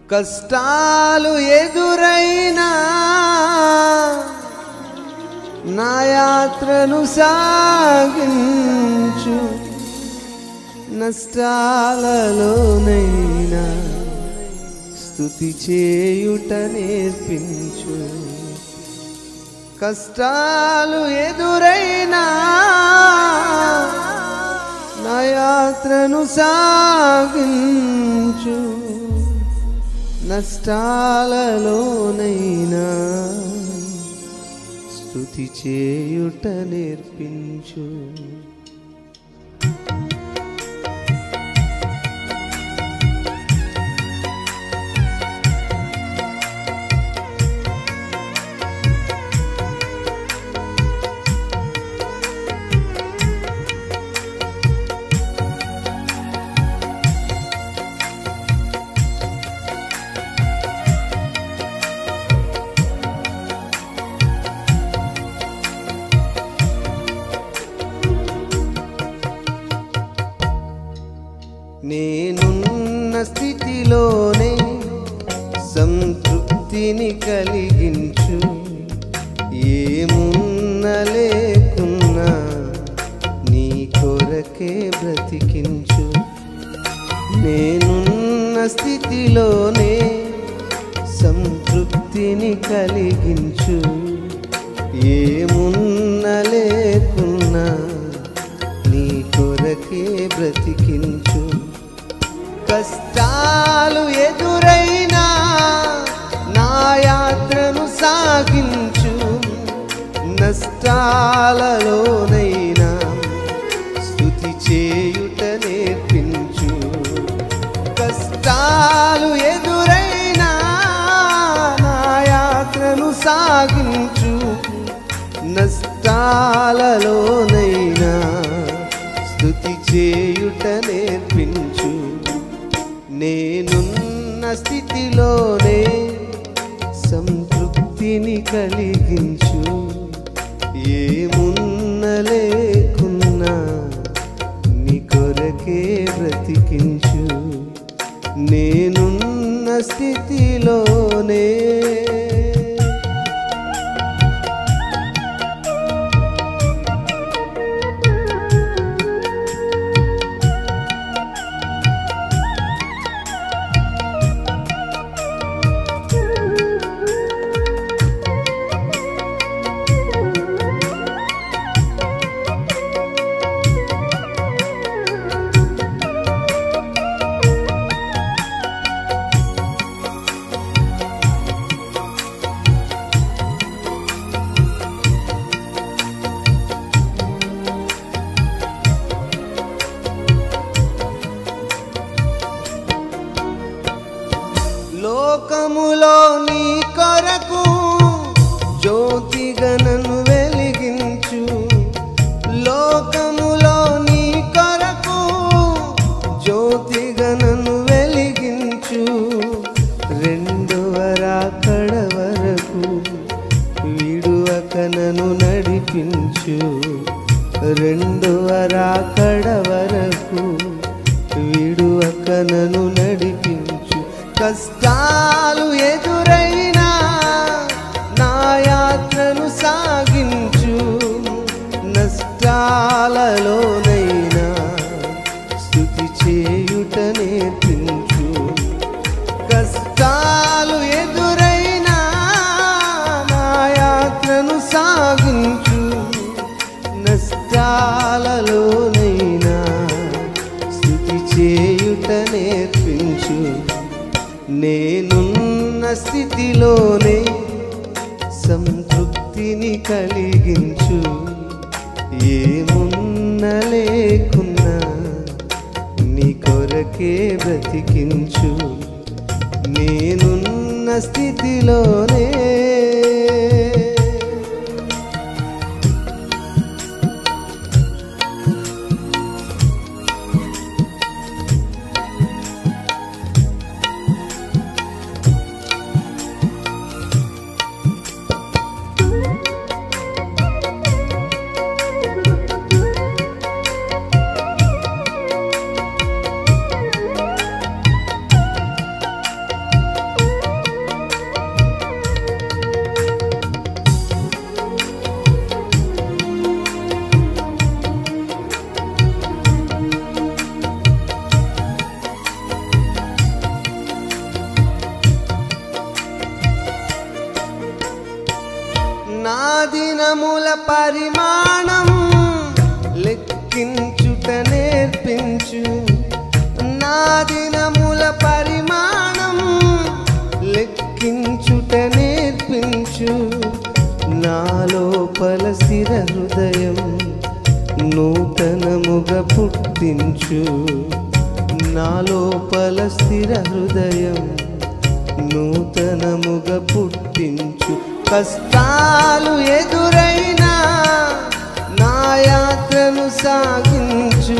కష్టాలు ఎదురైనా నా యాత్రను సాగించు నష్టాలలోనైనా స్థుతి చేయుట నేర్పించు కష్టాలు ఎదురైనా నా యాత్రను సాగించు నష్టాలలోనైనా స్థుతి చేయుట నేర్పించు నేనున్న స్థితిలోనే సంతృప్తిని కలిగించు ఏమున్న లేకున్నా నీ కొరకే బ్రతికించు నేనున్న స్థితిలోనే సంతృప్తిని కలిగించు ఏమున్న లేకున్నా నీ కొరకే బ్రతికించు కష్టాలు ఎదురైనా నా యాత్రను సాగించు నష్టాలలోనైనా స్థుతి చేయుట నేర్పించు కష్టాలు ఎదురైనా నా యాత్రను సాగించు నష్టాలలోనైనా స్థుతి చేయుట నేర్పించు నేనున్న స్థితిలోనే సంతృప్తిని కలిగించు ఏమున్న లేకున్నా నీ కొరకే బ్రతికించు నేనున్న స్థితిలోనే లోకములో నీ కొరకు జ్యోతిగణను వెలిగించు లోకములో నీ కొరకు జ్యోతిగణను వెలిగించు రెండవ రాకడ వరకు విడువకనను నడిపించు రెండవ రాకడ వరకు విడువకనను నడిపించు కష్టాలు ఎదురైనా నా యాత్రను సాగించు నష్టాలలోనైనా స్థుతి చేయుట నేర్పించు కష్టాలు ఎదురైనా నా యాత్రను సాగించు నష్టాలలోనైనా స్థుతి చేయుట నేర్పించు నేనున్న స్థితిలోనే సంతృప్తిని కలిగించు ఏమున్న లేకున్నా నీ కొరకే బ్రతికించు నేనున్న స్థితిలోనే దినముల పరిమాణం లెక్కించుట నేర్పించు నా దినముల పరిమాణం లెక్కించుట నేర్పించు నా లోపల స్థిర హృదయం నూతనముగా పుట్టించు నా లోపల స్థిర హృదయం నూతనముగా పుట్టించు కష్టాలు ఎదురైనా నా యాత్రను సాగించు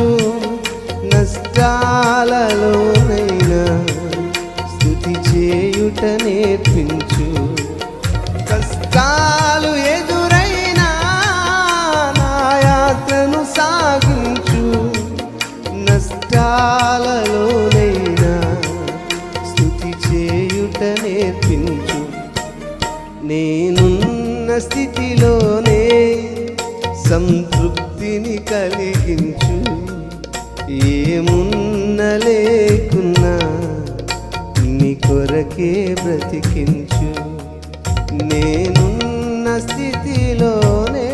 నష్టాలలోనైనా స్థుతి చేయుట నేర్పించు కష్టాలు ఎదురైనా నా యాత్రను సాగించు నష్టాలలోనైనా స్థుతి చేయుట నేర్పించు నేనున్న స్థితిలోనే సంతృప్తిని కలిగించు ఏమున్న లేకున్నా నీ కొరకే బ్రతికించు నేనున్న స్థితిలోనే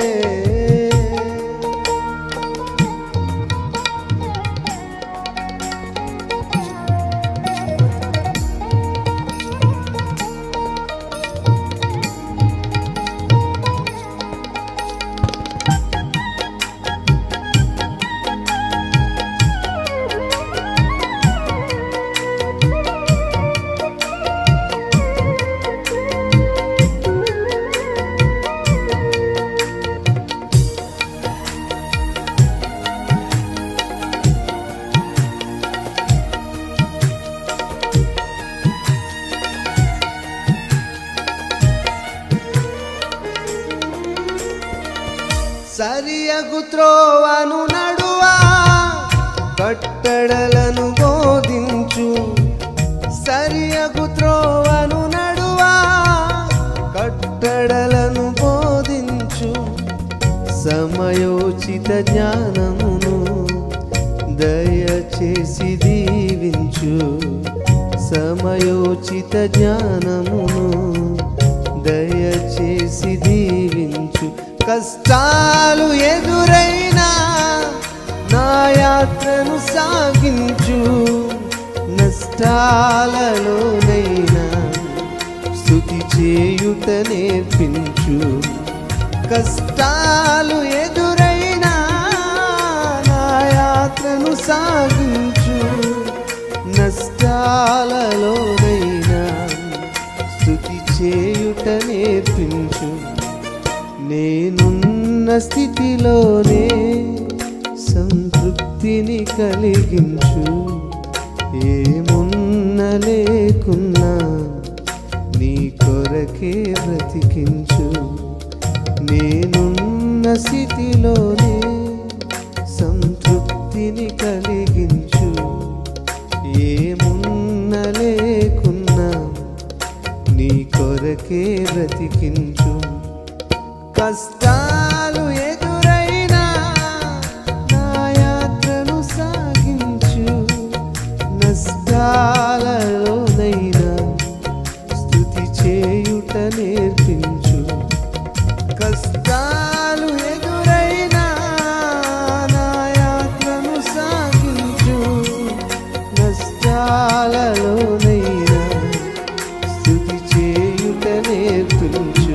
సరియగు త్రోవను నడువా కట్టడలను బోధించు సరియగు త్రోవను నడువా కట్టడలను బోధించు సమయోచిత జ్ఞానమును దయచేసి దీవించు సమయోచిత జ్ఞానమును దయచేసి దీవించు కష్టాలు ఎదురైనా నా యాత్రను సాగించు నష్టాలలోనైనా స్థుతి చేయుట నేర్పించు కష్టాలు ఎదురైనా నా యాత్రను సాగించు నష్టాలలోనైనా స్థుతి చేయుట నేర్పించు నేనున్న స్థితిలోనే సంతృప్తిని కలిగించు ఏమున్న లేకున్నా నీ కొరకే బ్రతికించు నేనున్న స్థితిలోనే సంతృప్తిని కలిగించు ఏమున్న లేకున్నా నీ కొరకే బ్రతికించు కష్టాలు ఎదురైనా నా యాత్రను సాగించు నష్టాలలోనైనా స్థుతి చేయుట నేర్పించు కష్టాలు ఎదురైనా నా యాత్రను సాగించు నష్టాలలోనైనా స్థుతి చేయుట నేర్పించు